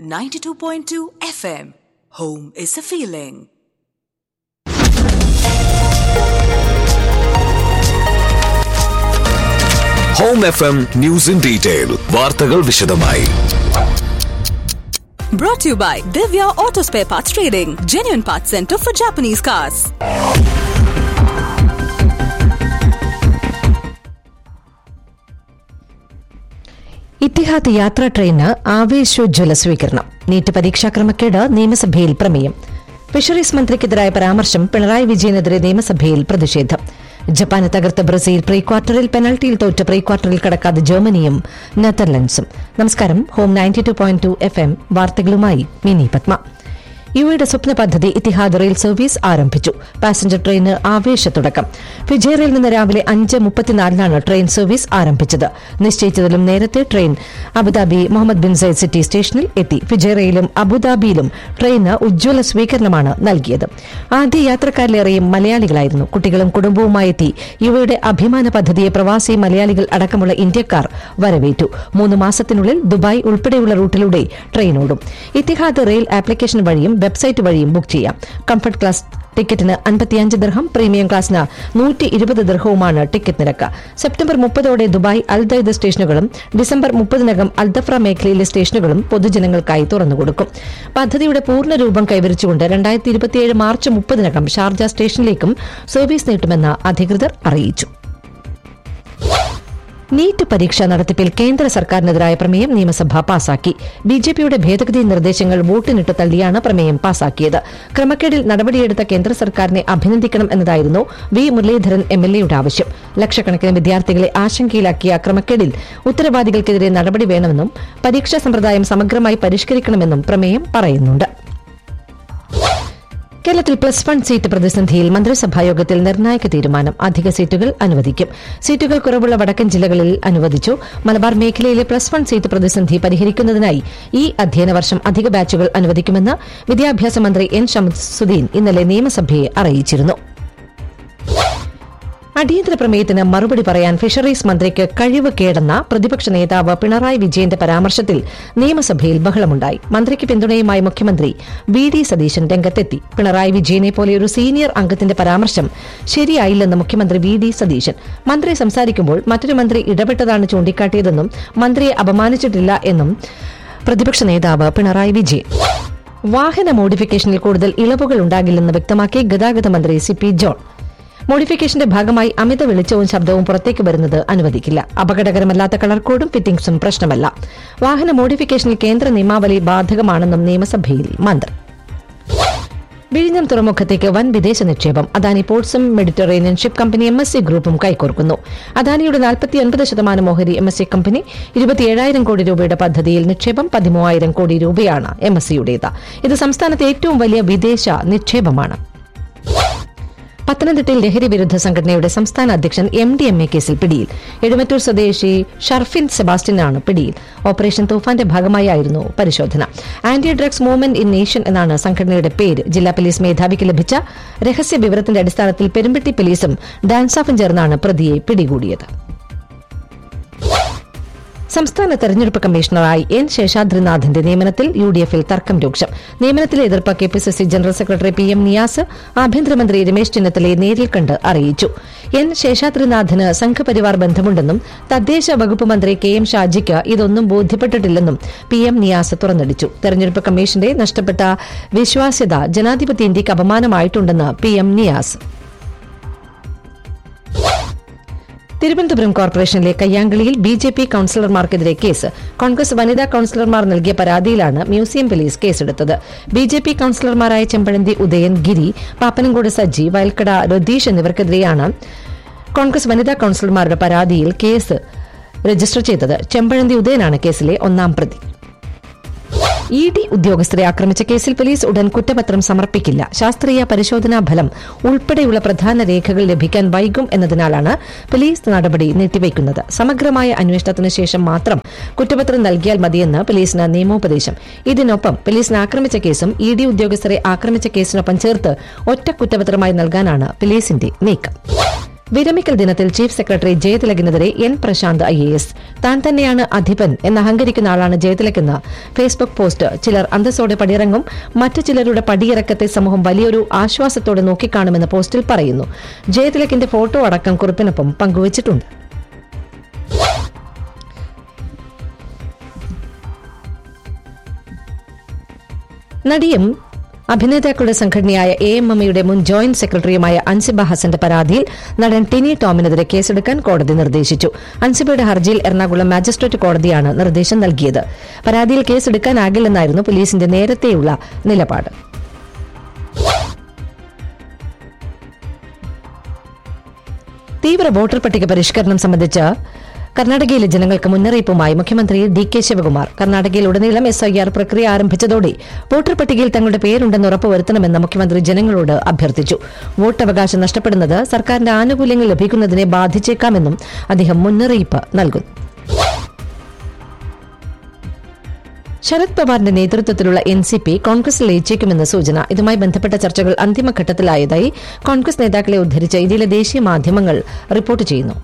92.2 FM. Home is a feeling. Home F M news in detail വാർത്തകൾ വിശദമായി Brought to you by Divya Auto Spare Parts Trading, genuine parts center for Japanese cars. Etihad യാത്രാ train ആവേശോജ്വല സ്വീകരണം NEET പരീക്ഷാ ക്രമക്കേട് നിയമസഭയിൽ പ്രമേയം fisheries മന്ത്രിക്കെതിരായ പരാമർശം പിണറായി വിജയനെതിരെ നിയമസഭയിൽ പ്രതിഷേധം ജപ്പാനെ തകർത്ത ബ്രസീൽ പ്രീ ക്വാർട്ടറിൽ പെനൽറ്റിയിൽ തോറ്റ പ്രീ ക്വാർട്ടറിൽ കടക്കാതെ ജർമ്മനിയും നെതർലൻഡ്സും നമസ്കാരം Home ninety two point two F M വാർത്തകളുമായി മിനി പത്മ യുഎയുടെ സ്വപ്ന പദ്ധതി ഇത്തിഹാദ് റെയിൽ സർവീസ് ആരംഭിച്ചു പാസഞ്ചർ ട്രെയിന് ആവേശത്തുടക്കം ഫിജേറയിൽ നിന്ന് രാവിലെ അഞ്ച് മുപ്പത്തിനാലിനാണ് ട്രെയിൻ സർവീസ് ആരംഭിച്ചത് നിശ്ചയിച്ചതിലും നേരത്തെ train Abu Dhabi Mohammed bin Zayed city സ്റ്റേഷനിൽ എത്തി ഫിജേറയിലും അബുദാബിയിലും ട്രെയിന് ഉജ്ജ്വല സ്വീകരണമാണ് നൽകിയത് ആദ്യ യാത്രക്കാരിലേറെയും മലയാളികളായിരുന്നു കുട്ടികളും കുടുംബവുമായി എത്തി യുവയുടെ അഭിമാന പദ്ധതിയെ പ്രവാസി മലയാളികൾ അടക്കമുള്ള ഇന്ത്യക്കാർ വരവേറ്റു മൂന്ന് മാസത്തിനുള്ളിൽ ദുബായ് ഉൾപ്പെടെയുള്ള റൂട്ടിലൂടെ ട്രെയിൻ ഓടും ഇത്തിഹാദ് റെയിൽ ആപ്ലിക്കേഷൻ വഴിയും വെബ്സൈറ്റ് വഴിയും ബുക്ക് ചെയ്യാം കംഫർട്ട് ക്ലാസ് ടിക്കറ്റിന് അൻപത്തിയഞ്ച് ദിർഹം പ്രീമിയം ക്ലാസിന് നൂറ്റി ഇരുപത് ദിർഹവുമാണ് ടിക്കറ്റ് നിരക്ക് സെപ്റ്റംബർ മുപ്പതോടെ ദുബായ് അൽദൈദ് സ്റ്റേഷനുകളും ഡിസംബർ മുപ്പതിനകം അൽദഫ്ര മേഖലയിലെ സ്റ്റേഷനുകളും പൊതുജനങ്ങൾക്കായി തുറന്നുകൊടുക്കും പദ്ധതിയുടെ പൂർണ്ണ രൂപം കൈവരിച്ചുകൊണ്ട് രണ്ടായിരത്തി ഇരുപത്തിയേഴ് മാർച്ച് മുപ്പതിനകം ഷാർജ സ്റ്റേഷനിലേക്കും സർവീസ് നീട്ടുമെന്ന് അധികൃതർ അറിയിച്ചു നീറ്റ് പരീക്ഷാ നടത്തിപ്പിൽ കേന്ദ്ര സർക്കാരിനെതിരായ പ്രമേയം നിയമസഭ പാസാക്കി ബിജെപിയുടെ ഭേദഗതി നിർദ്ദേശങ്ങൾ വോട്ടിനിട്ട് തള്ളിയാണ് പ്രമേയം പാസാക്കിയത് ക്രമക്കേടിൽ നടപടിയെടുത്ത കേന്ദ്ര സർക്കാരിനെ അഭിനന്ദിക്കണം എന്നതായിരുന്നു വി മുരളീധരൻ എംഎൽഎയുടെ ആവശ്യം ലക്ഷക്കണക്കിന് വിദ്യാർത്ഥികളെ ആശങ്കയിലാക്കിയ ക്രമക്കേടിൽ ഉത്തരവാദികൾക്കെതിരെ നടപടി വേണമെന്നും പരീക്ഷാ സമ്പ്രദായം സമഗ്രമായി പരിഷ്കരിക്കണമെന്നും പ്രമേയം പറയുന്നുണ്ട് കേരളത്തിൽ പ്ലസ് വൺ സീറ്റ് പ്രതിസന്ധിയിൽ മന്ത്രിസഭായോഗത്തിൽ നിർണായക തീരുമാനം അധിക സീറ്റുകൾ അനുവദിക്കും സീറ്റുകൾ കുറവുള്ള വടക്കൻ ജില്ലകളിൽ അനുവദിച്ചു മലബാർ മേഖലയിലെ പ്ലസ് വൺ സീറ്റ് പ്രതിസന്ധി പരിഹരിക്കുന്നതിനായി ഈ അധ്യയന വർഷം അധിക ബാച്ചുകൾ അനുവദിക്കുമെന്ന് വിദ്യാഭ്യാസ മന്ത്രി എൻ ഷംസുദ്ദീൻ ഇന്നലെ നിയമസഭയെ അറിയിച്ചിരുന്നു അടിയന്തര പ്രമേയത്തിന് മറുപടി പറയാൻ ഫിഷറീസ് മന്ത്രിക്ക് കഴിവ് കേടെന്ന പ്രതിപക്ഷ നേതാവ് പിണറായി വിജയന്റെ പരാമർശത്തിൽ നിയമസഭയിൽ ബഹളമുണ്ടായി മന്ത്രിക്ക് പിന്തുണയുമായി മുഖ്യമന്ത്രി വി ഡി സതീശൻ രംഗത്തെത്തി പിണറായി വിജയനെ പോലെ ഒരു സീനിയർ അംഗത്തിന്റെ പരാമർശം ശരിയായില്ലെന്ന് മുഖ്യമന്ത്രി വി ഡി സതീശൻ മന്ത്രി സംസാരിക്കുമ്പോൾ മറ്റൊരു മന്ത്രി ഇടപെട്ടതാണ് ചൂണ്ടിക്കാട്ടിയതെന്നും മന്ത്രിയെ അപമാനിച്ചിട്ടില്ല എന്നും പ്രതിപക്ഷ നേതാവ് പിണറായി വിജയൻ വാഹന മോഡിഫിക്കേഷനിൽ കൂടുതൽ ഇളവുകൾ ഉണ്ടാകില്ലെന്ന് വ്യക്തമാക്കി ഗതാഗത മന്ത്രി സി പി ജോൺ മോഡിഫിക്കേഷന്റെ ഭാഗമായി അമിത വെളിച്ചവും ശബ്ദവും പുറത്തേക്ക് വരുന്നത് അനുവദിക്കില്ല അപകടകരമല്ലാത്ത കളർ കോഡും ഫിറ്റിംഗ്സും പ്രശ്നമല്ല വാഹന മോഡിഫിക്കേഷനിൽ കേന്ദ്ര നിയമാവലി ബാധകമാണെന്നും നിയമസഭയിൽ മന്ത്രി വിഴിഞ്ഞം തുറമുഖത്തേക്ക് വൻ വിദേശ നിക്ഷേപം അദാനി പോർട്സും Mediterranean ship company M S C ഗ്രൂപ്പും കൈകോർക്കുന്നു അദാനിയുടെ നാൽപ്പത്തി ഒൻപത് ശതമാനം ഓഹരി എം എസ് സി കമ്പനി ഇരുപത്തിയേഴായിരം കോടി രൂപയുടെ പദ്ധതിയിൽ നിക്ഷേപം പതിമൂവായിരം കോടി രൂപയാണ് എം എസ് സിയുടേത് ഇത് സംസ്ഥാനത്തെ ഏറ്റവും വലിയ വിദേശ നിക്ഷേപമാണ് പത്തനംതിട്ടയിൽ ലഹരി വിരുദ്ധ സംഘടനയുടെ സംസ്ഥാന അധ്യക്ഷൻ എം ഡി എം എ കേസിൽ പിടിയിൽ എഴുമറ്റൂർ സ്വദേശി ഷർഫിൻ സെബാസ്റ്റ്യനാണ് പിടിയിൽ ഓപ്പറേഷൻ തൂഫാന്റെ ഭാഗമായായിരുന്നു പരിശോധന anti drugs movement in nation എന്നാണ് സംഘടനയുടെ പേര് ജില്ലാ പോലീസ് മേധാവിക്ക് ലഭിച്ച രഹസ്യ വിവരത്തിന്റെ അടിസ്ഥാനത്തിൽ പെരുമ്പട്ടി പോലീസും ഡാൻസാഫും ചേർന്നാണ് പ്രതിയെ പിടികൂടിയത് സംസ്ഥാന തെരഞ്ഞെടുപ്പ് കമ്മീഷണറായി എൻ ശേഷാദ്രിനാഥിന്റെ നിയമനത്തിൽ യു ഡി എഫിൽ തർക്കം രൂക്ഷം നിയമനത്തിലെ എതിർപ്പ് K P C C general secretary P M Niyas ആഭ്യന്തരമന്ത്രി രമേശ് ചെന്നിത്തലയെ നേരിൽ കണ്ട് അറിയിച്ചു എൻ ശേഷാദ്രിനാഥിന് സംഘപരിവാർ ബന്ധമുണ്ടെന്നും തദ്ദേശ വകുപ്പ് മന്ത്രി കെ എം ഷാജിക്ക് ഇതൊന്നും ബോധ്യപ്പെട്ടിട്ടില്ലെന്നും പി എം നിയാസ് തുറന്നടിച്ചു തെരഞ്ഞെടുപ്പ് കമ്മീഷന്റെ നഷ്ടപ്പെട്ട വിശ്വാസ്യത ജനാധിപത്യ ഇന്ത്യക്ക് അപമാനമായിട്ടുണ്ടെന്ന് പി എം നിയാസ് തിരുവനന്തപുരം കോർപ്പറേഷനിലെ കയ്യാങ്കളിയിൽ ബി ജെ പി കൌൺസിലർമാർക്കെതിരെ കേസ് കോൺഗ്രസ് വനിതാ കൌൺസിലർമാർ നൽകിയ പരാതിയിലാണ് മ്യൂസിയം പോലീസ് കേസെടുത്തത് ബി ജെ പി കൌൺസിലർമാരായ ചെമ്പഴന്തി ഉദയൻ ഗിരി പാപ്പനംകോട് സജ്ജി വയൽക്കട രതീഷ് എന്നിവർക്കെതിരെയാണ് കോൺഗ്രസ് വനിതാ കൌൺസിലർമാരുടെ പരാതിയിൽ കേസ് രജിസ്റ്റർ ചെയ്തത് ചെമ്പഴന്തി ഉദയനാണ് കേസിലെ ഒന്നാം പ്രതി ഇ ഡി ഉദ്യോഗസ്ഥരെ ആക്രമിച്ച കേസിൽ പോലീസ് ഉടൻ കുറ്റപത്രം സമർപ്പിക്കില്ല ശാസ്ത്രീയ പരിശോധനാ ഫലം ഉൾപ്പെടെയുള്ള പ്രധാന രേഖകൾ ലഭിക്കാൻ വൈകും എന്നതിനാലാണ് പോലീസ് നടപടി നീട്ടിവയ്ക്കുന്നത് സമഗ്രമായ അന്വേഷണത്തിന് ശേഷം മാത്രം കുറ്റപത്രം നൽകിയാൽ മതിയെന്ന് പോലീസിന് നിയമോപദേശം ഇതിനൊപ്പം പോലീസിനെ ആക്രമിച്ച കേസും ഇ ഡി ഉദ്യോഗസ്ഥരെ ആക്രമിച്ച കേസിനൊപ്പം ചേർത്ത് ഒറ്റ കുറ്റപത്രമായി നൽകാനാണ് പോലീസിന്റെ നീക്കം വിരമിക്കൽ ദിനത്തിൽ ചീഫ് സെക്രട്ടറി ജയതിലകിനെതിരെ N Prashanth I A S താൻ തന്നെയാണ് അധിപൻ എന്ന് അഹങ്കരിക്കുന്ന ആളാണ് ജയതിലകെന്ന ഫേസ്ബുക്ക് പോസ്റ്റ് ചിലർ അന്തസ്സോടെ പടിയിറങ്ങും മറ്റു ചിലരുടെ പടിയിറക്കത്തെ സമൂഹം വലിയൊരു ആശ്വാസത്തോടെ നോക്കിക്കാണുമെന്ന് പോസ്റ്റിൽ പറയുന്നു ജയതിലകിന്റെ ഫോട്ടോ അടക്കം കുറിപ്പിനൊപ്പം പങ്കുവച്ചിട്ടുണ്ട് നടിയും അഭിനേതാക്കളുടെ സംഘടനയായ എ എം എമ്മയുടെ മുൻ ജോയിന്റ് സെക്രട്ടറിയുമായ അൻസിബ ഹസന്റെ പരാതിയിൽ നടൻ ടിനി ടോമിനെതിരെ കേസെടുക്കാൻ കോടതി നിർദ്ദേശിച്ചു അൻസിബയുടെ ഹർജിയിൽ എറണാകുളം മാജിസ്ട്രേറ്റ് കോടതിയാണ് നിർദ്ദേശം നൽകിയത് പരാതിയിൽ കേസെടുക്കാനാകില്ലെന്നായിരുന്നു പോലീസിന്റെ നേരത്തെയുള്ള നിലപാട് തീവ്ര വോട്ടർ പട്ടിക പരിഷ്കരണം സംബന്ധിച്ച് കർണാടകയിലെ ജനങ്ങൾക്ക് മുന്നറിയിപ്പുമായി മുഖ്യമന്ത്രി ഡി കെ ശിവകുമാർ കർണാടകയിൽ ഉടനീളം എസ് ഐ ആർ പ്രക്രിയ ആരംഭിച്ചതോടെ വോട്ടർ പട്ടികയിൽ തങ്ങളുടെ പേരുണ്ടെന്ന് ഉറപ്പുവരുത്തണമെന്ന് മുഖ്യമന്ത്രി ജനങ്ങളോട് അഭ്യർത്ഥിച്ചു വോട്ടവകാശം നഷ്ടപ്പെടുന്നത് സർക്കാരിന്റെ ആനുകൂല്യങ്ങൾ ലഭിക്കുന്നതിനെ ബാധിച്ചേക്കാമെന്നും അദ്ദേഹം മുന്നറിയിപ്പ് നൽകുന്നു ശരത് പവാറിന്റെ നേതൃത്വത്തിലുള്ള എൻ സി പി കോൺഗ്രസിൽ ലയിച്ചേക്കുമെന്ന് സൂചന ഇതുമായി ബന്ധപ്പെട്ട ചർച്ചകൾ അന്തിമഘട്ടത്തിലായതായി കോൺഗ്രസ് നേതാക്കളെ ഉദ്ധരിച്ച് ഇന്ത്യയിലെ ദേശീയ മാധ്യമങ്ങൾ റിപ്പോർട്ട് ചെയ്യുന്നു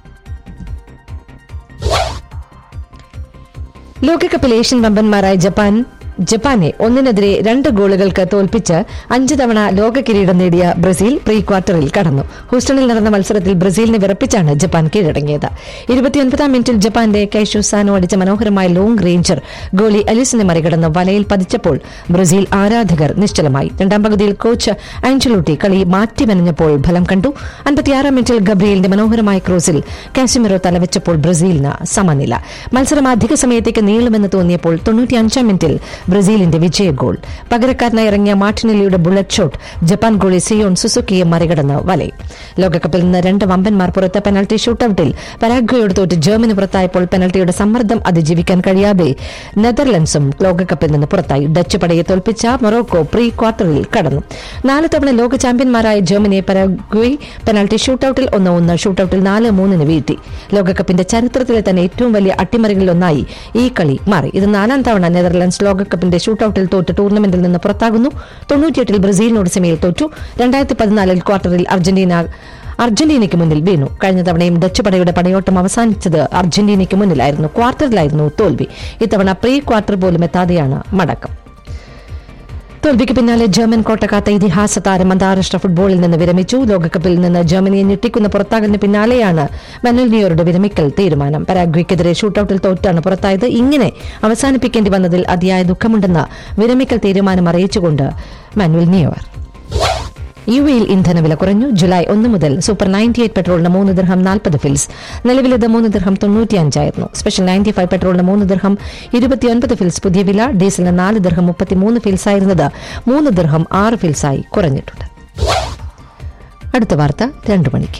ലോകകപ്പിൽ ഏഷ്യൻ വമ്പന്മാരായ ജപ്പാൻ ജപ്പാനെ ഒന്നിനെതിരെ രണ്ട് ഗോളുകൾക്ക് തോൽപ്പിച്ച് അഞ്ച് തവണ ലോക കിരീടം നേടിയ ബ്രസീൽ പ്രീ ക്വാർട്ടറിൽ കടന്നു ഹൂസ്റ്റണിൽ നടന്ന മത്സരത്തിൽ ബ്രസീലിനെ വിറപ്പിച്ചാണ് ജപ്പാൻ കീഴടങ്ങിയത് ഇരുപത്തിയൊൻപതാം മിനിറ്റിൽ ജപ്പാന്റെ കൈഷു സാനോ അടിച്ച മനോഹരമായ ലോങ് റേഞ്ചർ ഗോളി അലിസിനെ മറികടന്ന് വലയിൽ പതിച്ചപ്പോൾ ബ്രസീൽ ആരാധകർ നിശ്ചലമായി രണ്ടാം പകുതിയിൽ കോച്ച് ആഞ്ചലോട്ടി കളി മാറ്റിമനഞ്ഞപ്പോൾ ഫലം കണ്ടു അൻപത്തിയാറാം മിനിറ്റിൽ ഗബ്രിയലിന്റെ മനോഹരമായ ക്രോസിൽ കാസിമിറോ തലവെച്ചപ്പോൾ ബ്രസീലിന് സമനില മത്സരം അധിക സമയത്തേക്ക് നീളുമെന്ന് തോന്നിയപ്പോൾ തൊണ്ണൂറ്റിയഞ്ചാം മിനിറ്റിൽ ബ്രസീലിന്റെ വിജയ ഗോൾ പകരക്കാരനായി ഇറങ്ങിയ മാർട്ടിനെല്ലിയുടെ bullet shot Japan goalie Zion സുസുക്കിയെ മറികടന്ന് വലയിൽ ലോകകപ്പിൽ നിന്ന് രണ്ട് വമ്പന്മാർ പുറത്ത് പെനൽറ്റി ഷൂട്ടൌട്ടിൽ പരാഗ്വയോട് തോറ്റ് ജർമ്മനി പുറത്തായപ്പോൾ പെനൽറ്റിയുടെ സമ്മർദ്ദം അതിജീവിക്കാൻ കഴിയാതെ നെതർലൻഡ്സും ലോകകപ്പിൽ നിന്ന് പുറത്തായി ഡച്ച് പടയെ തോൽപ്പിച്ച മൊറോക്കോ പ്രീ ക്വാർട്ടറിൽ കടന്നു നാല് തവണ ലോക ചാമ്പ്യന്മാരായ ജർമ്മനിയെ പരാഗ്വേ പെനൽറ്റി ഷൂട്ടൌട്ടിൽ ഒന്ന് ഒന്ന് ഷൂട്ടൌട്ടിൽ നാല് മൂന്നിന് വീഴ്ത്തി ലോകകപ്പിന്റെ ചരിത്രത്തിലെ തന്നെ ഏറ്റവും വലിയ അട്ടിമറികളിലൊന്നായി ഈ കളി മാറി ഇത് നാലാം തവണ നെതർലൻഡ്സ് ലോകകപ്പിന്റെ ഷൂട്ടൌട്ടിൽ തോറ്റ് ടൂർണമെന്റിൽ നിന്ന് പുറത്താകുന്നു തൊണ്ണൂറ്റിയെട്ടിൽ ബ്രസീലിനോട് സെമിയിൽ തോറ്റു രണ്ടായിരത്തി പതിനാലിൽ ക്വാർട്ടറിൽ അർജന്റീന അർജന്റീനയ്ക്ക് മുന്നിൽ വീണു കഴിഞ്ഞ തവണയും ഡച്ച് പടയുടെ പടയോട്ടം അവസാനിച്ചത് അർജന്റീനയ്ക്ക് മുന്നിലായിരുന്നു ക്വാർട്ടറിലായിരുന്നു തോൽവി ഇത്തവണ പ്രീ ക്വാർട്ടർ പോലും എത്താതെയാണ് മടക്കം തോൽവിക്ക് പിന്നാലെ ജർമ്മൻ കോട്ടക്കാത്ത ഇതിഹാസ താരം അന്താരാഷ്ട്ര ഫുട്ബോളിൽ നിന്ന് വിരമിച്ചു ലോകകപ്പിൽ നിന്ന് ജർമ്മനിയെ ഞെട്ടിക്കുന്ന പുറത്താകലിന് പിന്നാലെയാണ് മെനൽനിയോരുടെ വിരമിക്കൽ തീരുമാനം പരാഗ്വയ്ക്കെതിരെ ഷൂട്ടൌട്ടിൽ തോറ്റാണ് പുറത്തായത് ഇങ്ങനെ അവസാനിപ്പിക്കേണ്ടി വന്നതിൽ അതിയായ ദുഃഖമുണ്ടെന്ന് വിരമിക്കൽ തീരുമാനം അറിയിച്ചുകൊണ്ട് മാനുവൽ നിയോർ യു എയിൽ ഇന്ധനവില കുറഞ്ഞു ജൂലൈ ഒന്ന് മുതൽ സൂപ്പർ നയൻറ്റി എയ്റ്റ് പെട്രോളിന് മൂന്ന് ദിർഹം നാൽപ്പത് ഫിൽസ് നിലവിലിത് മൂന്ന് ദിർഹം തൊണ്ണൂറ്റിയഞ്ചായിരുന്നു സ്പെഷ്യൽ നയൻറ്റി ഫൈവ് പെട്രോളിന് മൂന്ന് ദിർഹം ഇരുപത്തിയൊൻപത് ഫിൽസ് പുതിയ വില ഡീസലിന് നാല് ദിർഹം മുപ്പത്തിമൂന്ന് ഫിൽസ് ആയിരുന്നത് മൂന്ന് ദിർഹം ആറ് ഫിൽസായി കുറഞ്ഞിട്ടുണ്ട് അടുത്ത വാർത്ത രണ്ടു മണിക്ക്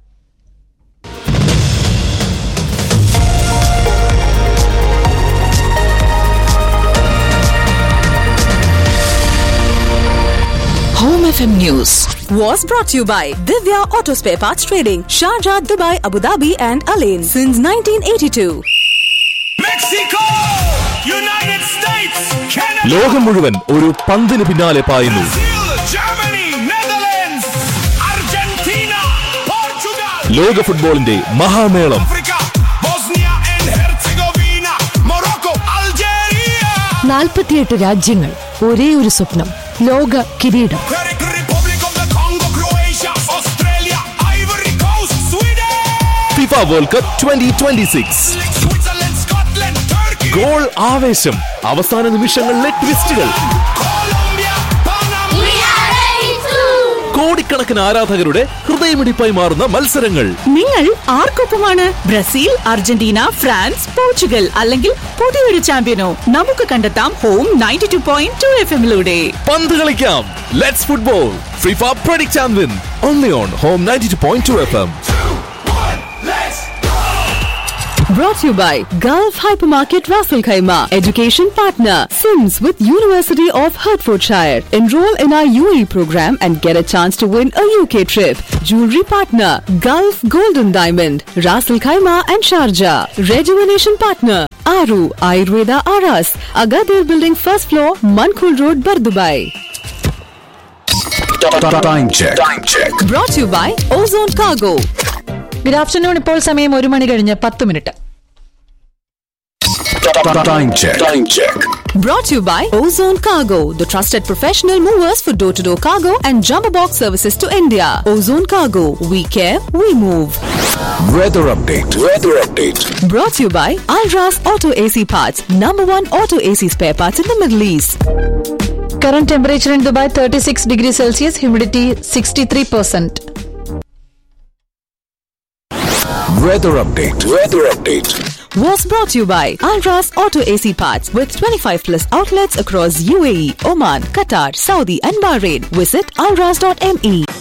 Home FM News was brought to you by Divya Auto Spare Parts Trading, Sharjah, Dubai, Abu Dhabi, and Alain since 1982. Mexico! United States! Canada! ലോകം മുഴുവൻ ഒരു പന്തിന് പിന്നാലെ പായുന്നു Brazil! Germany! Netherlands! Argentina! Portugal! ലോക ഫുട്ബോളിന്റെ മഹാമേളം Africa! Bosnia and Herzegovina! Morocco! Algeria! നാൽപ്പത്തിയെട്ട് രാജ്യങ്ങൾ ഒരേ ഒരു സ്വപ്നം ലോക കിരീടം Czech Republic of the Congo! Croatia! Australia! Ivory Coast! Sweden! FIFA world cup twenty twenty six Switzerland! Scotland! Turkey! Goal ആവേശം അവസാന നിമിഷങ്ങളിലെ ട്വിസ്റ്റുകൾ Colombia! Panama! കോടിക്കണക്കിന് ആരാധകരുടെ ഹൃദയമിടിപ്പായി മാറുന്ന മത്സരങ്ങൾ നിങ്ങൾ ആർക്കൊപ്പമാണ് ബ്രസീൽ അർജന്റീന ഫ്രാൻസ് പോർച്ചുഗൽ അല്ലെങ്കിൽ പുതിയൊരു ചാമ്പ്യനോ നമുക്ക് കണ്ടെത്താം Home ninety two point two F എമ്മിലൂടെ പന്ത് കളിക്കാം let's football FIFA predict and win only on Home ninety two point two F M Let's Brought to you by Gulf Hypermarket Raffle Khaima, education partner, Sims with University of Hertfordshire. Enroll in our UAE program and get a chance to win a UK trip. Jewelry partner, Gulf Golden Diamond, Raffle Khaima and Sharjah. Rejuvenation partner, Aru Ayurveda Aras, Agadir Building first floor, Mankul Road, Bardubai. Time check. Time check. Brought to you by Ozone Cargo. Good afternoon ഇപ്പോൾ സമയം ഒരു മണി കഴിഞ്ഞ് പത്ത് minute Time check. Time check. Brought to you by Ozone Cargo, the trusted professional movers for door to door cargo and jumbo box services to India. Ozone Cargo, we care, we move. Weather update. Weather update. Brought to you by Alras Auto AC Parts, number one auto AC spare parts in the Middle East. Current temperature in Dubai thirty six degree Celsius humidity sixty three percent Weather update. Weather update. Was brought to you by Alras Auto AC Parts with 25 plus outlets across UAE, Oman, Qatar, Saudi, and Bahrain. Visit alras.me.